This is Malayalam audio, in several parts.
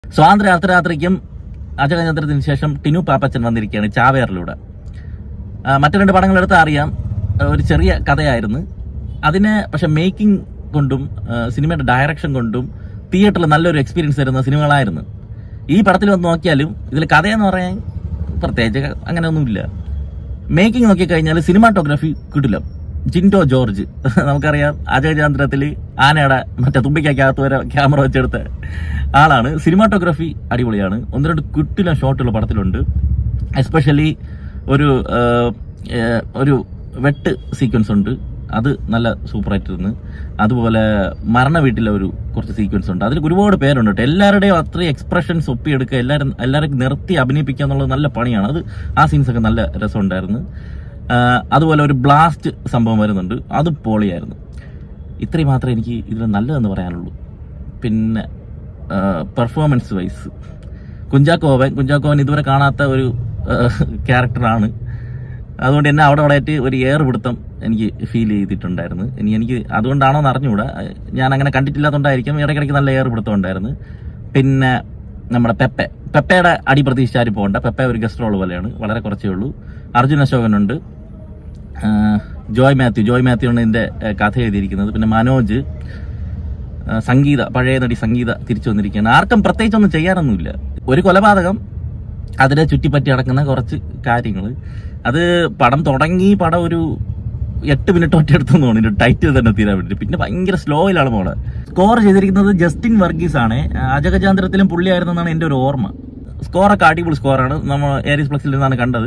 സ്വാതന്ത്ര്യ അർദ്ധരാത്രിക്കും അജഗജാന്ത്രത്തിന് ശേഷം ടിനു പാപ്പച്ചൻ വന്നിരിക്കുകയാണ് ചാവേറിലൂടെ ആ, മറ്റു രണ്ട് പടങ്ങൾ എടുത്താൽ അറിയാം ആ, ഒരു ചെറിയ കഥയായിരുന്നു അതിന് പക്ഷെ മേക്കിംഗ് കൊണ്ടും ആ, സിനിമയുടെ ഡയറക്ഷൻ കൊണ്ടും തിയേറ്ററിൽ നല്ലൊരു എക്സ്പീരിയൻസ് തരുന്ന സിനിമകളായിരുന്നു ഈ പടത്തിൽ വന്ന് നോക്കിയാലും ഇതിൽ കഥയെന്ന് പറയാൻ പ്രത്യേകിച്ച് അങ്ങനെയൊന്നുമില്ല മേക്കിംഗ് നോക്കിക്കഴിഞ്ഞാൽ സിനിമാറ്റോഗ്രാഫി കിടില്ല ജിൻഡോ ജോർജ് നമുക്കറിയാം അജയചാന്ദ്രത്തിൽ ആനയുടെ മറ്റേ തുമ്പിക്കകത്ത് വരെ ക്യാമറ വെച്ചെടുത്ത ആളാണ് സിനിമാറ്റോഗ്രാഫി അടിപൊളിയാണ് ഒന്ന് രണ്ട് കിട്ടില്ല ഷോട്ടുള്ള പടത്തിലുണ്ട് എസ്പെഷ്യലി ഒരു ആ, ഏ, ഒരു വെട്ട് സീക്വൻസ് ഉണ്ട് അത് നല്ല സൂപ്പറായിട്ടിരുന്നു അതുപോലെ മരണ വീട്ടിലെ ഒരു കുറച്ച് സീക്വൻസ് ഉണ്ട് അതിൽ ഒരുപാട് പേരുണ്ട് കേട്ടോ എല്ലാവരുടെയും അത്രയും എക്സ്പ്രഷൻസ് ഒപ്പിയെടുക്കുക എല്ലാവരും എല്ലാവരും നിർത്തി അഭിനയിപ്പിക്കുക എന്നുള്ളത് നല്ല പണിയാണ് അത് ആ സീൻസ് ഒക്കെ നല്ല രസമുണ്ടായിരുന്നു ആ, അതുപോലെ ഒരു ബ്ലാസ്റ്റ് സംഭവം വരുന്നുണ്ട് അത് പൊളിയായിരുന്നു ഇത്രയും മാത്രമേ എനിക്ക് ഇതിൽ നല്ലതെന്ന് പറയാനുള്ളൂ പിന്നെ പെർഫോമൻസ് വൈസ് കുഞ്ചാക്കോവൻ കുഞ്ചാക്കോവൻ ഇതുവരെ കാണാത്ത ഒരു ക്യാരക്ടറാണ് അതുകൊണ്ട് എന്നെ അവിടെ അവിടെ ആയിട്ട് ഒരു എയർ പിടുത്തം എനിക്ക് ഫീൽ ചെയ്തിട്ടുണ്ടായിരുന്നു ഇനി എനിക്ക് അതുകൊണ്ടാണോ എന്ന് അറിഞ്ഞുകൂടാ ഞാൻ അങ്ങനെ കണ്ടിട്ടില്ലാത്തതുകൊണ്ടായിരിക്കും ഇടയ്ക്കിടയ്ക്ക് നല്ല എയർ പിടുത്തം ഉണ്ടായിരുന്നു പിന്നെ നമ്മുടെ പെപ്പെ പെപ്പയുടെ അടി പ്രതീക്ഷിച്ച് ആരും പോകണ്ട പെപ്പ ഒരു ഗസ്റ്റ് റോൾ പോലെയാണ് വളരെ കുറച്ചേ ഉള്ളൂ അർജുൻ അശോകനുണ്ട് ആ, ജോയ് മാത്യു ജോയ് മാത്യു ആണ് ഇതിന്റെ ആ, കഥ എഴുതിയിരിക്കുന്നത് പിന്നെ മനോജ് ആ, സംഗീത പഴയ നടി സംഗീത തിരിച്ചു വന്നിരിക്കുകയാണ് ആർക്കും പ്രത്യേകിച്ചൊന്നും ചെയ്യാനൊന്നുമില്ല ഒരു കൊലപാതകം അതിനെ ചുറ്റിപ്പറ്റി നടക്കുന്ന കുറച്ച് കാര്യങ്ങൾ അത് പടം തുടങ്ങി പടം ഒരു എട്ട് മിനിറ്റ് ഒറ്റ എടുത്തെന്ന് തോന്നുന്നു ടൈറ്റിൽ തന്നെ തീരാൻ വേണ്ടി പിന്നെ ഭയങ്കര സ്ലോയിലാണ് പോണത് സ്കോർ ചെയ്തിരിക്കുന്നത് ജസ്റ്റിൻ വർഗീസ് ആണ് അജഗജാന്തരത്തിലും പുള്ളിയായിരുന്നെന്നാണ് എൻ്റെ ഒരു ഓർമ്മ സ്കോറൊക്കെ അടിപൊളി സ്കോറാണ് നമ്മൾ ഏരീസ് പ്ലക്സിൽ നിന്നാണ് കണ്ടത്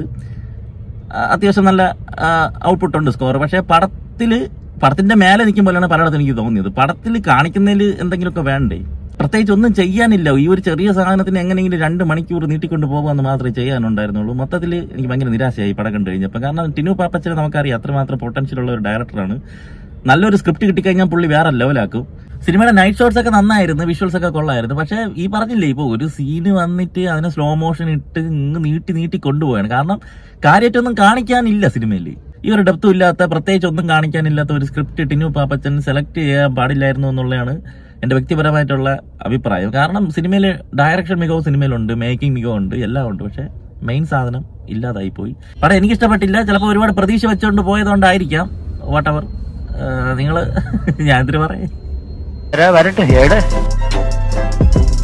ആ, അത്യാവശ്യം നല്ല ഔട്ട്പുട്ട് ഉണ്ട് സ്കോർ പക്ഷെ പടത്തില് പടത്തിന്റെ മേലെ നിൽക്കുമ്പോഴാണ് പലയിടത്തും എനിക്ക് തോന്നിയത് പടത്തിൽ കാണിക്കുന്നതിൽ എന്തെങ്കിലുമൊക്കെ വേണ്ടേ പ്രത്യേകിച്ച് ഒന്നും ചെയ്യാനില്ല ഈ ഒരു ചെറിയ സാധനത്തിന് എങ്ങനെയെങ്കിലും രണ്ട് മണിക്കൂർ നീട്ടിക്കൊണ്ട് പോകാമെന്ന് മാത്രമേ ചെയ്യാനുണ്ടായിരുന്നുള്ളൂ മൊത്തത്തിൽ എനിക്ക് ഭയങ്കര നിരാശയായി പടം കണ്ടു കഴിഞ്ഞപ്പോൾ കാരണം ടിനു പാപ്പച്ചനെ നമുക്കറിയാം അത്രമാത്രം പൊട്ടൻഷ്യൽ ഉള്ള ഒരു ഡയറക്ടറാണ് നല്ലൊരു സ്ക്രിപ്റ്റ് കിട്ടിക്കഴിഞ്ഞാൽ പുള്ളി വേറെ ലെവലാക്കും സിനിമയുടെ നൈറ്റ് ഷോട്ട്സ് ഒക്കെ നന്നായിരുന്നു വിഷ്വൽസ് ഒക്കെ കൊള്ളായിരുന്നു പക്ഷെ ഈ പറഞ്ഞില്ലേ ഇപ്പൊ ഒരു സീന് വന്നിട്ട് അതിനെ സ്ലോ മോഷൻ ഇട്ട് ഇങ്ങ് നീട്ടി നീട്ടി കൊണ്ടുപോവാണ് കാരണം കാര്യമായിട്ടൊന്നും കാണിക്കാനില്ല സിനിമയിൽ ഈ ഒരു ഡെപ്തും ഇല്ലാത്ത പ്രത്യേകിച്ച് ഒന്നും കാണിക്കാനില്ലാത്ത ഒരു സ്ക്രിപ്റ്റ് ടിനു പാപ്പച്ചൻ സെലക്ട് ചെയ്യാൻ പാടില്ലായിരുന്നു എന്നുള്ളതാണ് എന്റെ വ്യക്തിപരമായിട്ടുള്ള അഭിപ്രായം കാരണം സിനിമയിൽ ഡയറക്ഷൻ മികവ് സിനിമയിലുണ്ട് മേക്കിംഗ് മികവുണ്ട് എല്ലാം ഉണ്ട് പക്ഷെ മെയിൻ സാധനം ഇല്ലാതായി പോയി പടം എനിക്ക് ഇഷ്ടപ്പെട്ടില്ല ചിലപ്പോൾ ഒരുപാട് പ്രതീക്ഷ വെച്ചുകൊണ്ട് പോയതുകൊണ്ടായിരിക്കാം വാട്ട് എവർ നിങ്ങൾ ഞാൻ എന്തിനു പറയേ വരട്ടെ ഏട്